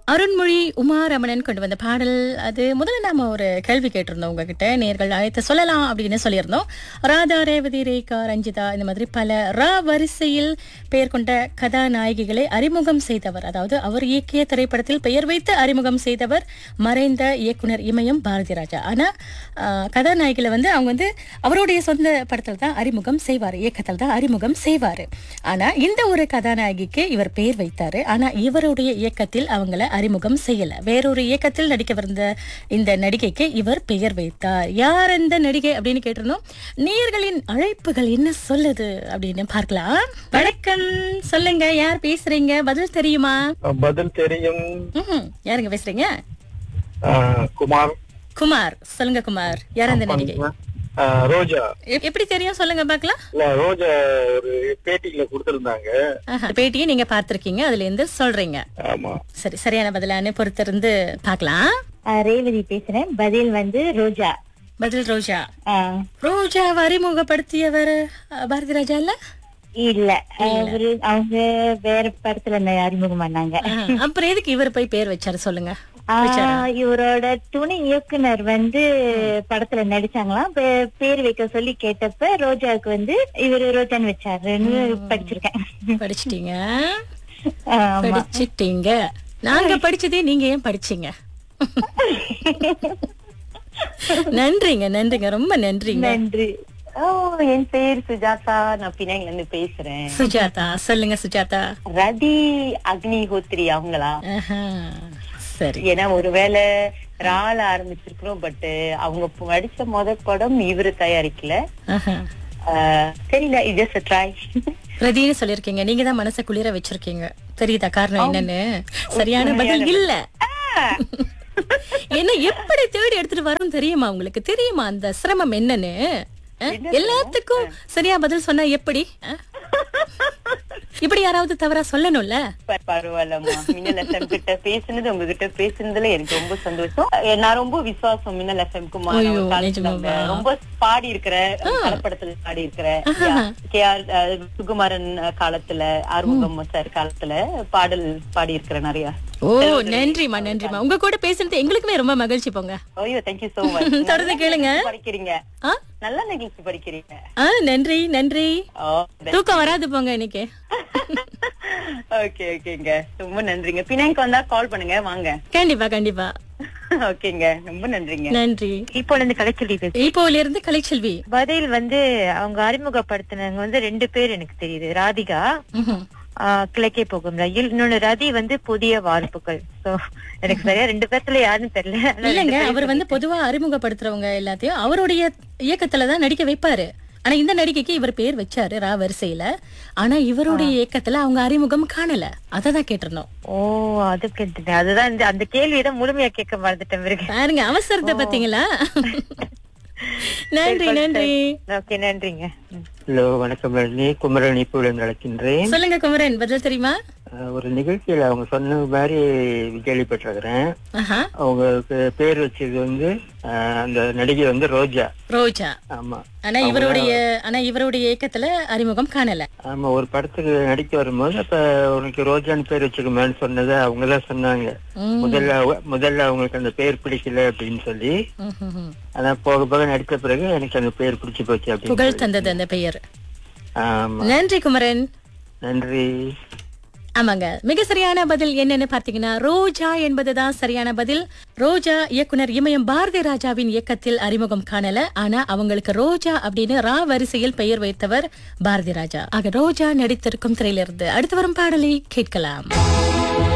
அருண்மொழி உமாரமணன் கொண்டு வந்த பாடல் அது முதல்ல நாம ஒரு கேள்வி கேட்டிருந்தோம் உங்ககிட்ட நேர்கள் அழைத்து சொல்லலாம் அப்படின்னு சொல்லியிருந்தோம் ராதா ரேவதி ரேகா ரஞ்சிதா இந்த மாதிரி பல ரா வரிசையில் பெயர் கொண்ட கதாநாயகிகளை அறிமுகம் செய்தவர் அதாவது அவர் இயக்கிய திரைப்படத்தில் பெயர் வைத்து அறிமுகம் செய்தவர் மறைந்த இயக்குனர் இமயம் பாரதி ராஜா ஆனா ஆஹ், கதாநாயகிகளை வந்து அவங்க வந்து அவருடைய சொந்த படத்தில் தான் அறிமுகம் செய்வார் இயக்கத்தில் தான் அறிமுகம் செய்வார் ஆனா இந்த ஒரு கதாநாயகிக்கு இவர் பெயர் வைத்தாரு ஆனா இவருடைய இயக்கத்தில் அவங்கள அறிமுகம் செய்யல வேறொரு இயக்கத்தில் நடிக்கவிருந்த இந்த நடிகைக்கு இவர் பெயர் வைத்தார் யார் அந்த நடிகை அப்படின்னு கேட்டிருந்தோம் நேயர்களின் அழைப்புகள் என்ன சொல்லுது அப்படின்னு பார்க்கலாம் வணக்கம் சொல்லுங்க யார் பேசுறீங்க பதில் தெரியுமா பதில் தெரியும் ம்ஹும். யாருங்க பேசுறீங்க ஆஹ், குமார் குமார் சொல்லுங்க குமார் யார் அந்த நடிகை ஆஹ், ரோஜா எப்- எப்படி தெரியும் சொல்லுங்க பார்க்கலாம் இல்ல ரோஜா ஒரு பேட்டியில கொடுத்திருந்தாங்க ஆஹா. பேட்டியை நீங்க பார்த்திருக்கீங்க அதுல இருந்து சொல்றீங்க ஆமா சரி சரியான பதிலான்னு பொறுத்திருந்து பார்க்கலாம் ஆ, ரேவதி பேசுறேன் பதில் வந்து ரோஜா பதில் ரோஜா ஆ, ரோஜா அறிமுகப்படுத்தியவர் அஹ், பாரதி ராஜா இல்ல இல்ல அவரு அவங்க வேற படத்துல ந- அறிமுகம் பண்ணாங்க ஆஹ், அப்புறம் எதுக்கு இவர் போய் பேர் வச்சாரு சொல்லுங்க ஆ, இவரோட துணை இயக்குனர் வந்து படத்துல நடிச்சாங்களாம் பே- பேர் வைக்க சொல்லி கேட்டப்ப ரோஜாவுக்கு வந்து இவரு ரோஜான்னு வச்சாருன்னு படிச்சிருக்கேன் படிச்சிட்டீங்க ஆமா. படிச்சிட்டீங்க நாங்க படிச்சதே நீங்க ஏன் படிச்சீங்க நன்றிங்க நன்றிங்க ரொம்ப நன்றிங்க நன்றி ஓ என் பேர் சுஜாதா நான் பினாங்ல இருந்து பேசுறேன் சுஜாதா சொல்லுங்க சுஜாதா ரதி அக்னிஹோத்ரி அவங்களா ஆஹா, சரி ஏன்னா ஒருவேளை ரால ஆரம்பிச்சிருக்கிறோம் பட் அவங்க படிச்ச முத படம் இவரு தயாரிக்கல ஆஹா. ஆஹ் தெரியல இது ஜஸ்ட் ட்ரை ரதின்னு சொல்லிருக்கீங்க நீங்க தான் மனசை குளிர வச்சிருக்கீங்க தெரியுதா காரணம் என்னன்னு சரியான பதில் இல்ல என்ன எப்படி தேடி எடுத்துட்டு வரோம் தெரியுமா உங்களுக்கு தெரியுமா அந்த சிரமம் என்னன்னு அஹ்? எல்லாத்துக்கும் சரியா பதில் சொன்னா எப்படி அஹ்? இப்படி யாராவது தவறா சொல்லணும்ல பரவாயில்லம்மா மின்னல் எஃப்எம் கிட்ட பேசுனது உங்ககிட்ட பேசுனதுல எனக்கு ரொம்ப சந்தோஷம் அஹ் நான் ரொம்ப விசுவாசம் மின்னல் எஃப்எம் ஐயோ, நிஜமாவா? ரொம்ப பாடி இருக்கிற கலப்படத்துல பாடி இருக்கிற கே ஆர் சுகுமாரன் அஹ், காலத்துல ஆறுமுகம் சார் காலத்துல பாடல் பாடி இருக்கிற நிறைய ஓ நன்றிமா நன்றிமா உங்க கூட பேசுனது எங்களுக்குமே ரொம்ப மகிழ்ச்சி போங்க ஐயோ தேங்க்யூ சோ மச் தொடர்ந்து கேளுங்க படிக்கிறீங்க ஆ? நல்ல நிகழ்ச்சி படிக்கிறீங்க ஆ நன்றி நன்றி ஓ தூக்கம் வராது போங்க இன்னைக்கு ஓகே ஓகேங்க ரொம்ப நன்றிங்க பினாங்க வந்தா கால் பண்ணுங்க வாங்க கண்டிப்பா கண்டிப்பா ஓகேங்க ரொம்ப நன்றிங்க நன்றி இப்போ இருந்து கலைச்சொல்லி இப்போல இருந்து கலைச்செல்வி பதில் வந்து அவங்க அறிமுகப்படுத்தினவங்க வந்து ரெண்டு பேர் எனக்கு தெரியுது ராதிகா ம்ஹும். ஆஹ் கிழக்கே போகும் ரயில் இன்னொன்னு ரதி வந்து புதிய வார்ப்புகள் சோ எனக்கு சரியா ரெண்டு பேர்த்துல யாருன்னு தெரியல ஆனா இல்லங்க ரெண்டு பேரும் அவர் வந்து பொதுவா அறிமுகப்படுத்துறவங்க எல்லாத்தையும் அவருடைய இயக்கத்துல தான் நடிக்க வைப்பாரு ஆனா இந்த நடிகைக்கு இவர் பேர் வச்சாரு ரா வரிசையில ஆனா இவருடைய இயக்கத்துல அவங்க அறிமுகம் காணல அததான் கேட்டிருந்தோம் ஓ அது கேட்டுட்டேன் அதுதான் இந்த- அந்த கேள்வியை முழுமையா கேட்க மறந்துட்டேன் பிறகு பாருங்க அவசரத்தை பாத்தீங்களா நன்றி நன்றி ஓகே நன்றிங்க ம். ஹலோ வணக்கம் ரஜினி குமரன் இப்போது நடக்கின்றேன் சொல்லுங்க குமரன் பதில் தெரியுமா ஆஹ், ஒரு நிகழ்ச்சியில அவங்க சொன்ன மாதிரி கேள்விப்பட்டிருக்கிறேன் ஆஹா அவங்களுக்கு பேர் வச்சது வந்து ஆஹ், அந்த நடிகை வந்து ரோஜா ரோஜா ஆமா ஆனா இவருடைய ஆனா இவருடைய இயக்கத்துல அறிமுகம் காணல ஆமா ஒரு படத்துக்கு நடிக்க வரும்போது அப்ப உனக்கு ரோஜான்னு பேர் வச்சுக்கோமேன்னு சொன்னதை அவங்கதான் சொன்னாங்க ம். முதல்ல அவ- முதல்ல அவங்களுக்கு அந்த பேர் பிடிக்கல அப்படின்னு சொல்லி ம்ஹும்ஹும். ஆனா போக போக நடித்த பிறகு எனக்கு அந்த பேர் பிடிச்சு போச்சு அப்படின்னு புகழ் தந்தது அந்த பெயர் ஆமா நன்றி குமரன் நன்றி ஆமாங்க மிக சரியான பதில் என்னன்னு பார்த்தீங்கன்னா ரோஜா என்பதுதான் சரியான பதில் ரோஜா இயக்குனர் இமயம் பாரதி ராஜாவின் இயக்கத்தில் அறிமுகம் காணல ஆனா அவங்களுக்கு ரோஜா அப்படின்னு ரா வரிசையில் பெயர் வைத்தவர் பாரதி ராஜா ஆக ரோஜா நடித்திருக்கும் திரையிலிருந்து அடுத்து வரும் பாடலை கேட்கலாம்